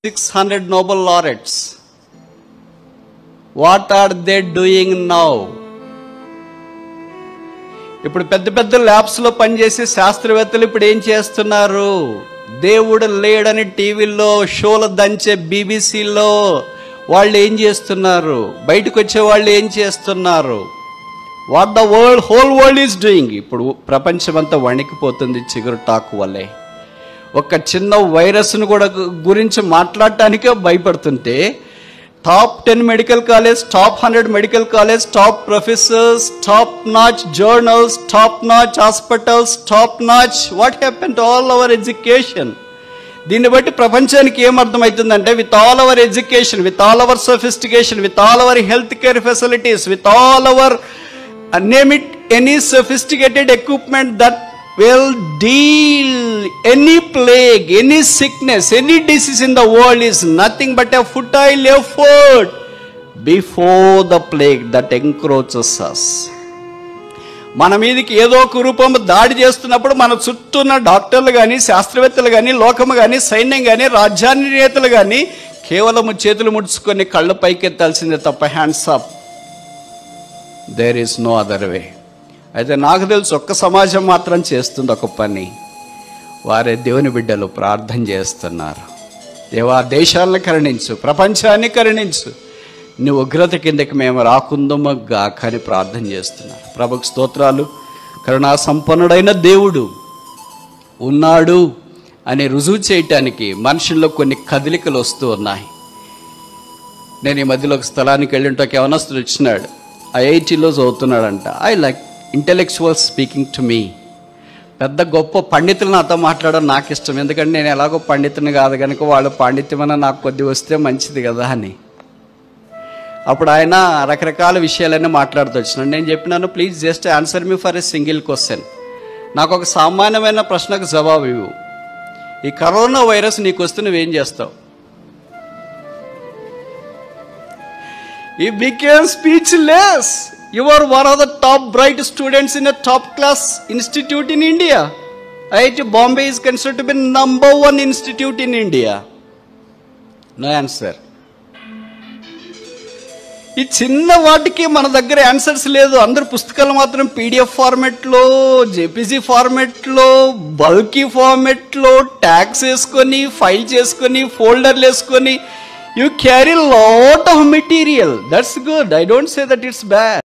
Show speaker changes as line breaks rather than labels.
600 Nobel laureates. What are they doing now? ఇప్పుడు పెద్ద పెద్ద ల్యాబ్స్లో పనిచేసే శాస్త్రవేత్తలు ఇప్పుడు ఏం చేస్తున్నారు దేవుడు లేడని టీవీల్లో షోలు దంచే బీబీసీలో వాళ్ళు ఏం చేస్తున్నారు బయటకు వచ్చే వాళ్ళు ఏం చేస్తున్నారు what the world whole world is doing ఇప్పుడు ప్రపంచమంతా వణికిపోతుంది చిగురు టాక్ వల్లే ఒక చిన్న వైరస్ను కూడా గు- గురించి మాట్లాడటానికే భయపడుతుంటే top ten medical college top hundred medical college top professors top notch journals top notch hospitals top notch what happen to all our education దీన్ని బట్టి ప్రపంచానికి ఏం అర్థమవుతుందంటే with all our education with all our sophistication with all our health care facilities with all our name it any sophisticated equipment that will deal any plague, any sickness, any disease in the world is nothing but a futile effort before the plague that encroaches us. మన మీదకి ఏదో ఒక రూపం దాడి చేస్తున్నప్పుడు మన చుట్టూ ఉన్న డాక్టర్లు కానీ శాస్త్రవేత్తలు కానీ లోకము కానీ సైన్యం కానీ రాజ్యాన్ని నేతలు కానీ కేవలం చేతులు ముడుచుకొని కళ్ళు పైకెత్తాల్సిందే తప్ప hands up there is no other way అయితే నాకు తెలుసు ఒక్క సమాజం మాత్రం చేస్తుంది ఒక పని వారే దేవుని బిడ్డలు ప్రార్థన చేస్తున్నారు దేవా దేశాలను కరుణించు ప్రపంచాన్ని కరుణించు నీ ఉగ్రత కిందకి మేము రాకుందమో గాక అని ప్రార్థన చేస్తున్నారు ప్రభుకు స్తోత్రాలు కరుణా సంపన్నుడైన దేవుడు ఉన్నాడు అని రుజువు చేయటానికి మనుషుల్లో కొన్ని కదలికలు వస్తూ ఉన్నాయి నేను ఈ మధ్యలో ఒక స్థలానికి వెళ్ళింటే ఒక యవనస్తుడు వచ్చినాడు ఐఐటిలో చదువుతున్నాడంట I like intellectual speaking to me పెద్ద గొప్ప పండితులు నాతో మాట్లాడడం నాకు ఇష్టం ఎందుకంటే నేను ఎలాగో పండితుని కాదు కనుక వాళ్ళ పాండిత్యమన్నా నాకు కొద్ది వస్తే మంచిది కదా అని అప్పుడు ఆయన రకరకాల విషయాలన్నీ మాట్లాడుతూ వచ్చినాడు నేను చెప్పినాను please just answer me for a single question నాకు ఒక సామాన్యమైన ప్రశ్నకు జవాబు ఇవ్వు ఈ కరోనా వైరస్ నీకు వస్తే నువ్వేం చేస్తావు He became speechless. You are one of the top bright students in a top class institute in India. IIT Bombay is considered to be number one institute in India. No answer. ఈ చిన్న వాటికి మన దగ్గర answers లేదు అందరు పుస్తకాలు మాత్రం PDF ఫార్మెట్లో జేపీజీ ఫార్మెట్లో బల్కీ ఫార్మెట్లో ట్యాగ్స్ వేసుకొని ఫైల్ చేసుకొని ఫోల్డర్లు వేసుకొని you carry lot of material that's good I don't say that it's bad